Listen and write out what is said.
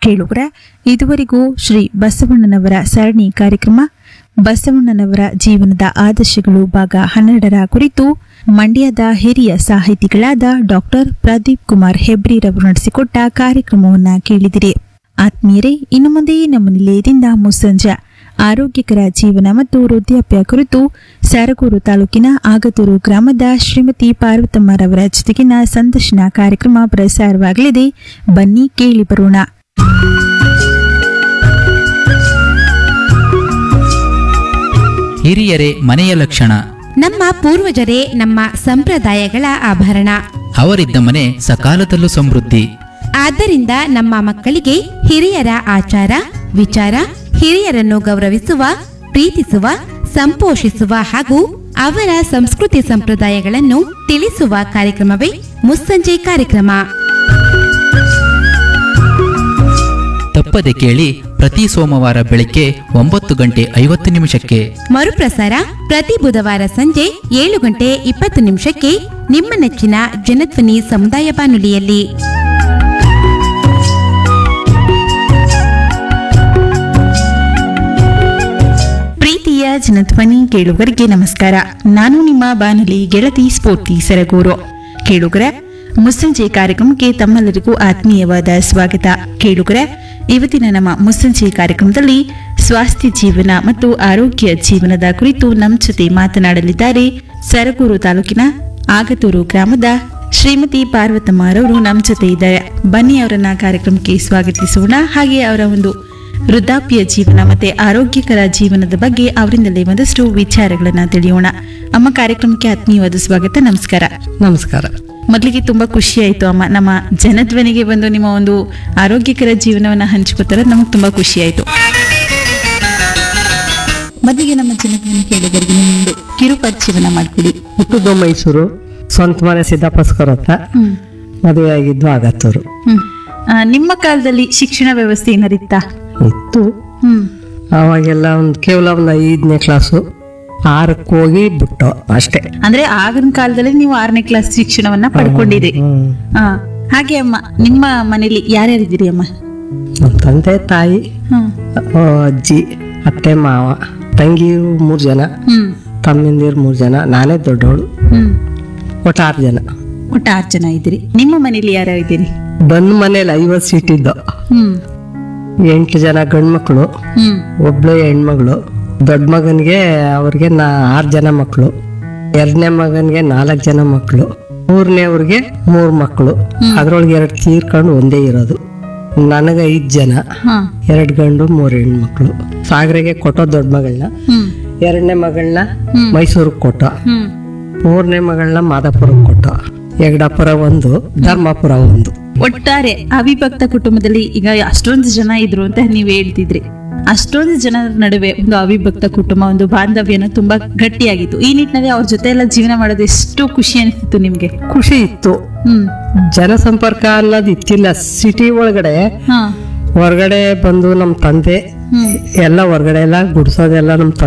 ಕೇಳುಗರ ಇದುವರೆಗೂ ಶ್ರೀ ಬಸವಣ್ಣನವರ ಸರಣಿ ಕಾರ್ಯಕ್ರಮ ಬಸವಣ್ಣನವರ ಜೀವನದ ಆದರ್ಶಗಳು ಭಾಗ ಹನ್ನೆರಡರ ಕುರಿತು ಮಂಡ್ಯದ ಹಿರಿಯ ಸಾಹಿತಿಗಳಾದ ಡಾಕ್ಟರ್ ಪ್ರದೀಪ್ ಕುಮಾರ್ ಹೆಬ್ರಿರವರು ನಡೆಸಿಕೊಟ್ಟ ಕಾರ್ಯಕ್ರಮವನ್ನ ಕೇಳಿದಿರಿ ಆತ್ಮೀಯರೇ ಇನ್ನು ಮುಂದೆ ನಮ್ಮ ನಿಲಯದಿಂದ ಮುಸ್ಸಂಜೆ ಆರೋಗ್ಯಕರ ಜೀವನ ಮತ್ತು ವೃದ್ಧಾಪ್ಯ ಕುರಿತು ಸರಗೂರು ತಾಲೂಕಿನ ಆಗತೂರು ಗ್ರಾಮದ ಶ್ರೀಮತಿ ಪಾರ್ವತಮ್ಮರವರ ಜೊತೆಗಿನ ಸಂದರ್ಶನ ಕಾರ್ಯಕ್ರಮ ಪ್ರಸಾರವಾಗಲಿದೆ ಬನ್ನಿ ಕೇಳಿ ಬರೋಣ ಹಿರಿಯರೇ ಮನೆಯ ಲಕ್ಷಣ ನಮ್ಮ ಪೂರ್ವಜರೇ ನಮ್ಮ ಸಂಪ್ರದಾಯಗಳ ಆಭರಣ ಅವರಿದ್ದ ಮನೆ ಸಕಾಲದಲ್ಲೂ ಸಮೃದ್ಧಿ ಆದ್ದರಿಂದ ನಮ್ಮ ಮಕ್ಕಳಿಗೆ ಹಿರಿಯರ ಆಚಾರ ವಿಚಾರ ಹಿರಿಯರನ್ನು ಗೌರವಿಸುವ ಪ್ರೀತಿಸುವ ಸಂಪೋಷಿಸುವ ಹಾಗೂ ಅವರ ಸಂಸ್ಕೃತಿ ಸಂಪ್ರದಾಯಗಳನ್ನು ತಿಳಿಸುವ ಕಾರ್ಯಕ್ರಮವೇ ಮುಸ್ಸಂಜೆ ಕಾರ್ಯಕ್ರಮ ತಪ್ಪದೆ ಕೇಳಿ ಪ್ರತಿ ಸೋಮವಾರ ಬೆಳಿಗ್ಗೆ ಒಂಬತ್ತು ಗಂಟೆ ಐವತ್ತು ನಿಮಿಷಕ್ಕೆ ಮರುಪ್ರಸಾರ ಪ್ರತಿ ಬುಧವಾರ ಸಂಜೆ ಏಳು ಗಂಟೆ ಇಪ್ಪತ್ತು ನಿಮಿಷಕ್ಕೆ ನಿಮ್ಮ ನೆಚ್ಚಿನ ಜನಧ್ವನಿ ಸಮುದಾಯ ಬಾನುಲಿಯಲ್ಲಿ ಪ್ರೀತಿಯ ಜನಧ್ವನಿ ಕೇಳುಗರಿಗೆ ನಮಸ್ಕಾರ ನಾನು ನಿಮ್ಮ ಬಾನುಲಿ ಗೆಳತಿ ಸ್ಫೂರ್ತಿ ಸರಗೂರು ಕೇಳುಗರ ಮುಸ್ಸಂಜೆ ಕಾರ್ಯಕ್ರಮಕ್ಕೆ ತಮ್ಮೆಲ್ಲರಿಗೂ ಆತ್ಮೀಯವಾದ ಸ್ವಾಗತ ಕೇಳುಗರ ಇವತ್ತಿನ ನಮ್ಮ ಮುಸ್ಸಂಜೆ ಕಾರ್ಯಕ್ರಮದಲ್ಲಿ ಸ್ವಾಸ್ಥ್ಯ ಜೀವನ ಮತ್ತು ಆರೋಗ್ಯ ಜೀವನದ ಕುರಿತು ನಮ್ಮ ಜೊತೆ ಮಾತನಾಡಲಿದ್ದಾರೆ ಸರಗೂರು ತಾಲೂಕಿನ ಆಗತೂರು ಗ್ರಾಮದ ಶ್ರೀಮತಿ ಪಾರ್ವತಮ್ಮರವರು ನಮ್ಮ ಜೊತೆ ಇದ್ದಾರೆ ಬನ್ನಿ ಅವರನ್ನ ಕಾರ್ಯಕ್ರಮಕ್ಕೆ ಸ್ವಾಗತಿಸೋಣ ಹಾಗೆ ಅವರ ಒಂದು ವೃದ್ಧಾಪ್ಯ ಜೀವನ ಮತ್ತೆ ಆರೋಗ್ಯಕರ ಜೀವನದ ಬಗ್ಗೆ ಅವರಿಂದಲೇ ಒಂದಷ್ಟು ವಿಚಾರಗಳನ್ನ ತಿಳಿಯೋಣ ಅಮ್ಮ ಕಾರ್ಯಕ್ರಮಕ್ಕೆ ಆತ್ಮೀಯವಾದ ಸ್ವಾಗತ ನಮಸ್ಕಾರ ನಮಸ್ಕಾರ ಮೊದಲಿಗೆ ತುಂಬಾ ಖುಷಿ ಆಯ್ತು ಅಮ್ಮ ನಮ್ಮ ಜನಧ್ವನಿಗೆ ಬಂದು ನಿಮ್ಮ ಒಂದು ಆರೋಗ್ಯಕರ ಜೀವನವನ್ನ ಹಂಚ್ಕೋತಾರೆ ನಮಗೆ ತುಂಬಾ ಖುಷಿ ಆಯ್ತು ಮೊದಲಿಗೆ ನಮ್ಮ ಜನಧ್ವನಿ ಕೇಳಿದರಿಗೆ ನಿಮ್ಮೊಂದು ಕಿರು ಪರಿಚಯವನ್ನ ಮಾಡ್ಕೊಡಿ ಹುಟ್ಟುದು ಮೈಸೂರು ಸ್ವಂತ ಮನೆ ಸಿದ್ದಾಪಸ್ಕರ್ ಹತ್ರ ಹ್ಮ್ ಮದುವೆ ಆಗಿದ್ದು ಆಗತ್ತೂರು ಹ್ಮ್ ಆ, ನಿಮ್ಮ ಕಾಲದಲ್ಲಿ ಶಿಕ್ಷಣ ವ್ಯವಸ್ಥೆ ಏನಾರಿತ್ತಾ ಇತ್ತು ಹ್ಮ್ ಅವಾಗೆಲ್ಲ ಒಂದು ಕೇವಲ ಒಂದು ಐದನೇ ಕ್ಲಾಸು ಆರಕ್ಕೆ ಹೋಗಿ ಬಿಟ್ಟು ಅಷ್ಟೇ ಅಂದ್ರೆ ಆಗಿನ ಕಾಲದಲ್ಲಿ ನೀವು ಆರನೇ ಕ್ಲಾಸ್ ಶಿಕ್ಷಣವನ್ನ ಪಡ್ಕೊಂಡಿರಿ ಹ್ಮ್. ಆ, ಹಾಗೆ ಅಮ್ಮ ನಿಮ್ಮ ಮನೇಲಿ ಯಾರ್ಯಾರಿದ್ದೀರಿ ಅಮ್ಮ ನಮ್ಮ ತಂದೆ ತಾಯಿ ಹ್ಮ್ ಆ, ಅಜ್ಜಿ ಅತ್ತೆ ಮಾವ ತಂಗಿರು ಮೂರು ಜನ ಹ್ಮ್ ತಮ್ಮಂದಿರು ಮೂರು ಜನ ನಾನೇ ದೊಡ್ಡವಳು ಹ್ಮ್ ಒಟ್ಟು ಆರು ಜನ ಒಟ್ಟು ಆರು ಜನ ಇದ್ದೀರಿ ನಿಮ್ಮ ಮನೇಲಿ ಯಾರ್ಯಾರು ಇದ್ದೀರಿ ಬಂದ ಮನೇಲಿ ಐವತ್ತು ಸೀಟ್ ಇದ್ದು ಹ್ಮ್ ಎಂಟು ಜನ ಗಂಡು ಮಕ್ಕಳು ಹ್ಮ್ ಒಬ್ಳು ಹೆಣ್ಮಗಳು ದೊಡ್ಡ ಮಗನಿಗೆ ಅವ್ರಿಗೆ ನಾ ಆರು ಜನ ಮಕ್ಕಳು ಎರಡನೇ ಮಗನಿಗೆ ನಾಲ್ಕು ಜನ ಮಕ್ಕಳು ಮೂರನೇವ್ರಿಗೆ ಮೂರು ಮಕ್ಕಳು ಅದ್ರೊಳಗೆ ಎರಡು ತೀರ್ಕೊಂಡು ಒಂದೇ ಇರೋದು ನನಗೆ ಐದು ಜನ ಹಾ ಎರಡು ಗಂಡು ಮೂರು ಹೆಣ್ಮಕ್ಳು ಸಾಗರೆಗೆ ಕೊಟ್ಟೋ ದೊಡ್ಡ ಮಗಳನ್ನ ಹ್ಮ್ ಎರಡನೇ ಮಗಳನ್ನ ಮೈಸೂರಿಗೆ ಕೊಟ್ಟ ಹ್ಮ್ ಮೂರನೇ ಮಗಳನ್ನ ಮಾದಾಪುರಕ್ಕೆ ಕೊಟ್ಟ ಯಗಡಾಪುರ ಒಂದು ಧರ್ಮಾಪುರ ಒಂದು ಒಟ್ಟಾರೆ ಅವಿಭಕ್ತ ಕುಟುಂಬದಲ್ಲಿ ಈಗ ಅಷ್ಟೊಂದು ಜನ ಇದ್ರು ಅಂತ ನೀವ್ ಹೇಳ್ತಿದ್ರಿ ಅಷ್ಟೊಂದು ಜನರ ನಡುವೆ ಒಂದು ಅವಿಭಕ್ತ ಕುಟುಂಬ ಒಂದು ಬಾಂಧವ್ಯನ ತುಂಬಾ ಗಟ್ಟಿಯಾಗಿತ್ತು ಈ ನಿಟ್ಟಿನಲ್ಲಿ ಅವ್ರ ಜೊತೆ ಎಲ್ಲ ಜೀವನ ಮಾಡೋದು ಎಷ್ಟು ಖುಷಿ ಅನಿಸ್ತಿತ್ತು ನಿಮ್ಗೆ ಖುಷಿ ಇತ್ತು ಹ್ಮ್ ಜನಸಂಪರ್ಕ ಅನ್ನೋದು ಇತ್ತಿಲ್ಲ ಸಿಟಿ ಒಳಗಡೆ ಹಾ ಹೊರಗಡೆ ಬಂದು ನಮ್ಮ ತಂದೆ ಹ್ಮ್ ಎಲ್ಲ ಹೊರಗಡೆ ಎಲ್ಲ ಗುಡ್ಸೋದೆಲ್ಲ ನಮ್ಮ